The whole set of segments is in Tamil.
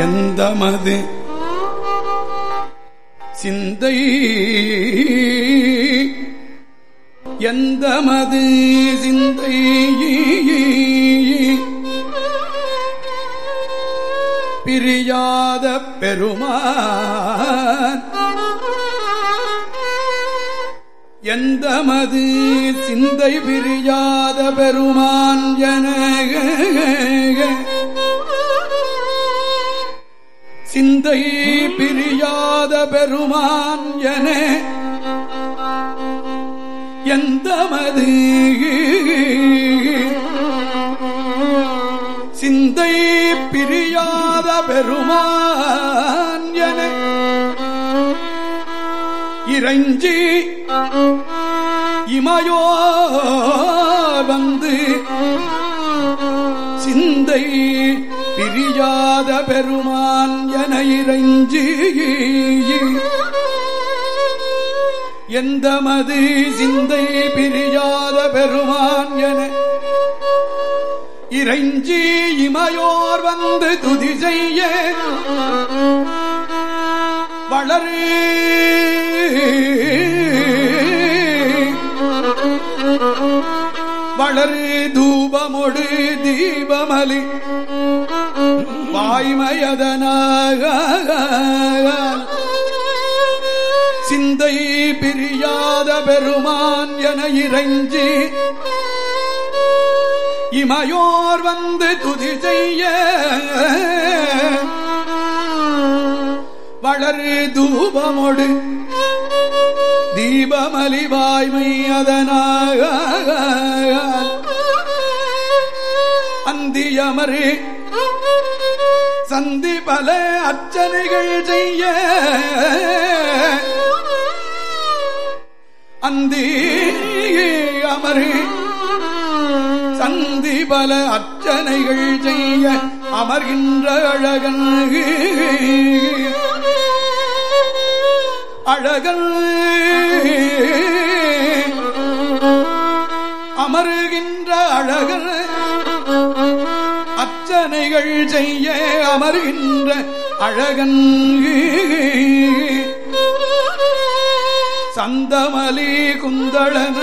எந்தமது சிந்தை எந்தமது சிந்தை பிரியாத பெருமான் எந்தமது சிந்தை பிரியாத பெருமான் என சிந்தை பிரியாத பெருமான் என எந்தமது சிந்தை பிரியாத பெருமான் என இறைஞ்சி இமையோ வந்து சிந்தை பிரியாத பெருமான் என இறைஞ்சி எந்தமது சிந்தை பிரியாத பெருமான் என இறைஞ்சி இமையோர் வந்து துதி செய்ய வளரு வளரு தூபமொடு தீபமலி வாய்மயதனாக சிந்தை பிரியாத பெருமான் என இறைஞ்சி இமையோர் வந்து துதி செய்ய வளரு தூபமொடு தீபமலி வாய்மை அதனாக அந்தியமரு சந்தி பல அர்ச்சனைகள் செய்ய அந்தி அமரு சந்தி பல அர்ச்சனைகள் செய்ய அமர்கின்ற அழகன் அழகன் அமருகின்ற அழகன் அர்ச்சனைகள் செய்ய அமர்கின்ற அழகன் சந்தமலி குந்தளன்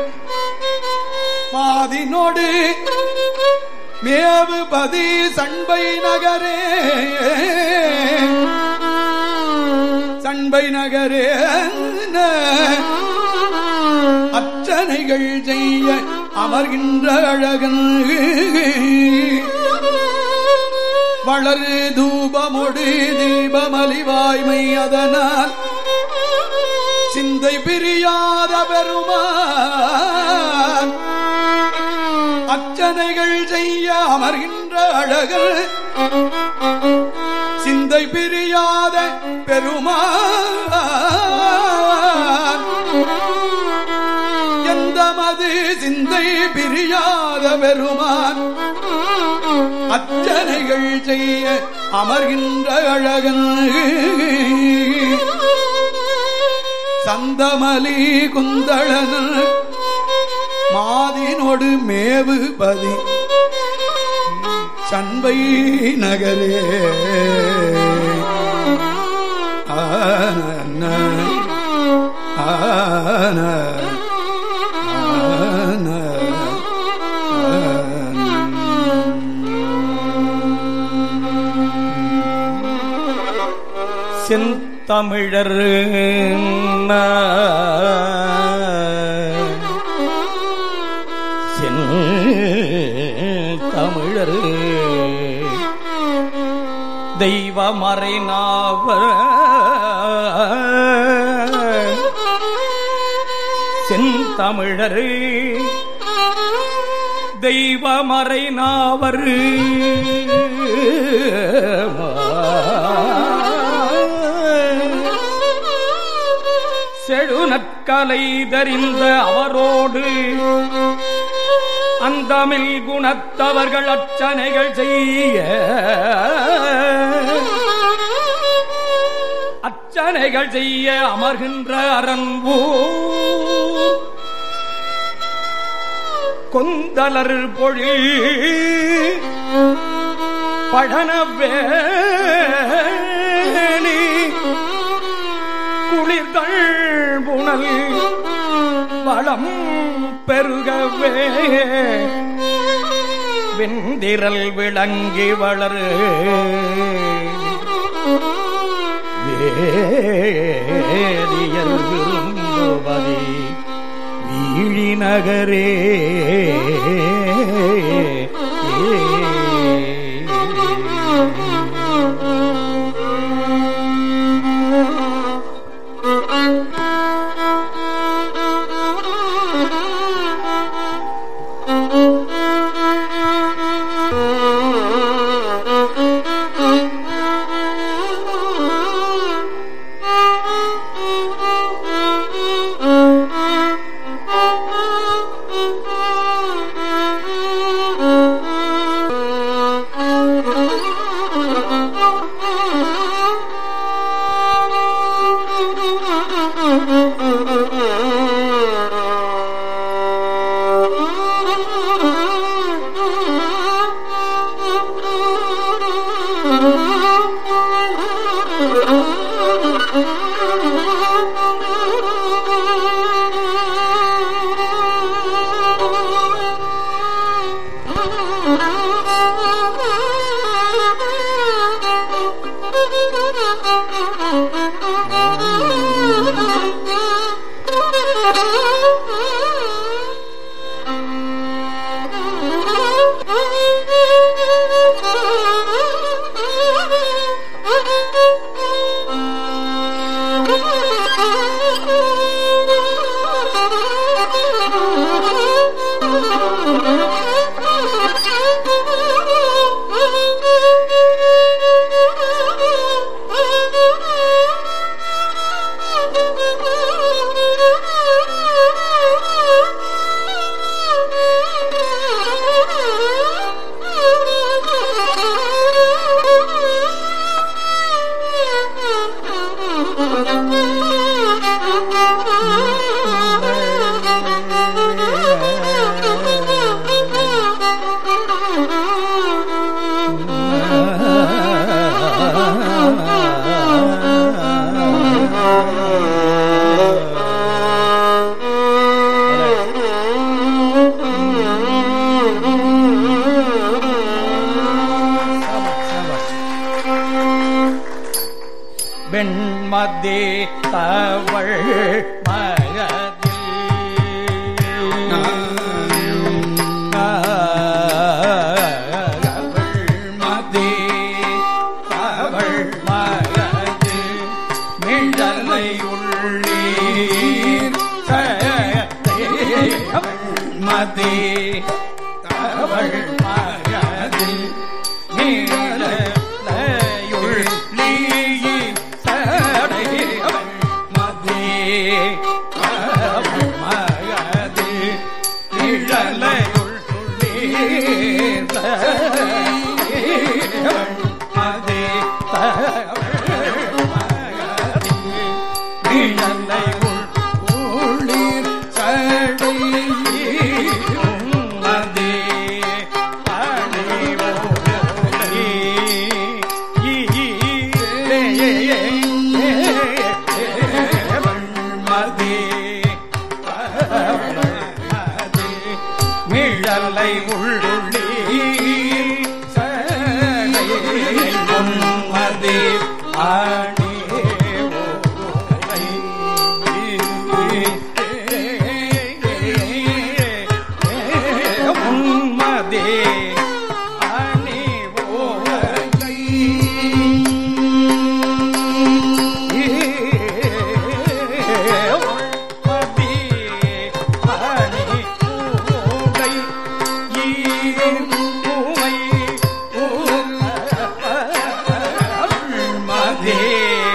மாதினோடு மேவுபதி சண்பை நகரே சண்பை நகரே அர்ச்சனைகள் செய்ய அமர்கின்ற அழகன் வளரு தூபமொடு தீபமலி வாய்மை அதனால் சிந்தை பிரியாத பெருமான் அர்ச்சனைகள் செய்ய அமர்கின்ற அழகர் சிந்தை பிரியாத பெருமான் எந்த மது சிந்தை பிரியாத பெருமான் அர்ச்சனைகள் செய்ய அமர்கின்ற அழகன் சந்தமலி குந்தளன் மாதினோடு மேவுபதி சண்பை நகரே ஆன ஆன ஆன செந்தமிழர் செந்தமிழர் தெய்வமறை நாவர் செந்தமிழர் தெய்வமறை நாவர் செழு நற்கலை தறிந்த அவரோடு அந்தமில் குணத்தவர்கள் அர்ச்சனைகள் செய்ய அர்ச்சனைகள் செய்ய அமர்கின்ற அரண்பூ கொந்தலர் பொழில் பழனவேணி குளிர்கள் புனல் வளம் பெருகவே வெந்திரல் விளங்கி வளரு வேதியர் விரும்புவதி வீழி நகரே வெண்மதே தவள் மதே தவள் மகது மிழலை உள்ளீர் மதே தவள் மகது மிழலையுள்ளீர் சடையவள் மதே தவள் மகது மிழலையுள்ளீர் சடையவள் மதே தவள் மகது மிழலை உள்ளீர் சடையும் மதே மிழலை உள்ளே மதே ஆணி உன்மதே அணி ஓலை உன்மதே அணி ஓலை ஈமை உன்மதே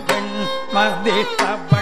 வெண்மதி தவ